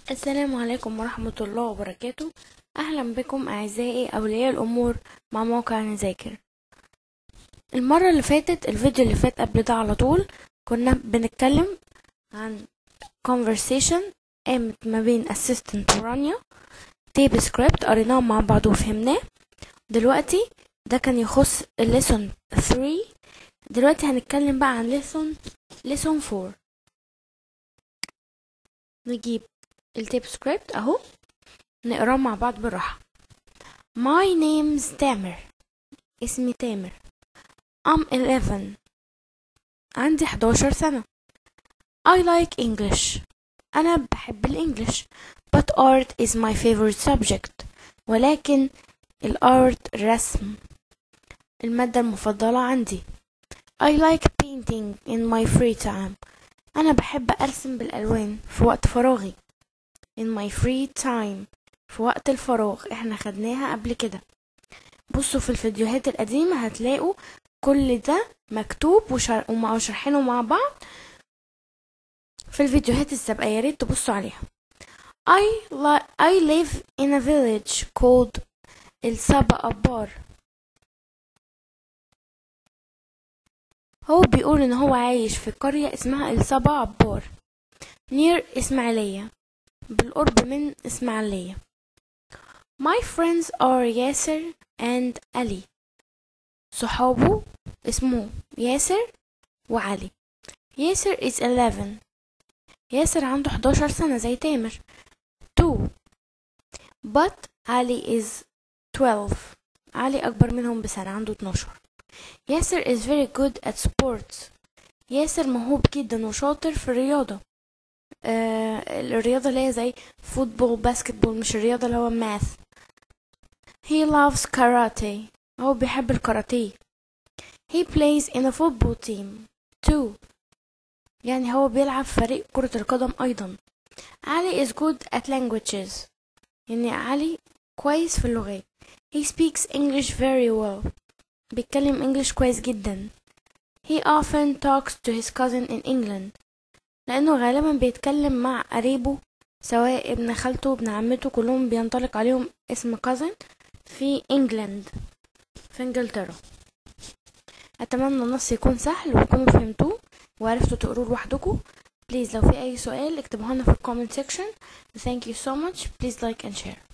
السلام عليكم ورحمة الله وبركاته أهلا بكم أعزائي أولياء الأمور مع موقع نذاكر المرة اللي فاتت الفيديو اللي فات قبل ده على طول كنا بنتكلم عن conversation قامت ما بين assistant ورانيا تيب سكريبت قريناه مع بعض وفهمناه دلوقتي ده كان يخص lesson 3 دلوقتي هنتكلم بقى عن lesson lesson 4 نجيب التيب سكريبت اهو نقراه مع بعض بالراحة My name's تامر اسمي تامر I'm 11 عندي 11 سنة I like English أنا بحب الإنجليش but art is my favorite subject ولكن الارت الرسم المادة المفضلة عندي I like painting in my free time أنا بحب أرسم بالألوان في وقت فراغي in my free time في وقت الفراغ احنا خدناها قبل كده بصوا في الفيديوهات القديمة هتلاقوا كل ده مكتوب وشر... ومع شرحينه مع بعض في الفيديوهات السابقة يا ريت تبصوا عليها I, li I live in a village called السبا أبار هو بيقول ان هو عايش في قرية اسمها السبا عبار near اسماعيلية بالقرب من اسماعيلية My friends are ياسر and علي صحابه اسمه ياسر وعلي ياسر is 11 ياسر عنده 11 سنة زي تامر 2 but علي is 12 علي أكبر منهم بسنة عنده 12 ياسر is very good at sports ياسر موهوب جدا وشاطر في الرياضة آه الرياضة اللي هي زي فوتبول باسكتبول مش الرياضة اللي هو ماث he loves karate هو بيحب الكاراتيه he plays in a football team too يعني هو بيلعب في فريق كرة القدم أيضا علي is good at languages يعني علي كويس في اللغات he speaks English very well بيتكلم انجلش كويس جدا he often talks to his cousin in England لأنه غالبا بيتكلم مع قريبه سواء ابن خالته ابن عمته كلهم بينطلق عليهم اسم cousin في انجلند في انجلترا اتمنى النص يكون سهل وتكونوا فهمتوه وعرفتوا تقروه لوحدكم بليز لو في اي سؤال اكتبوها لنا في الكومنت سيكشن thank you so much please like and share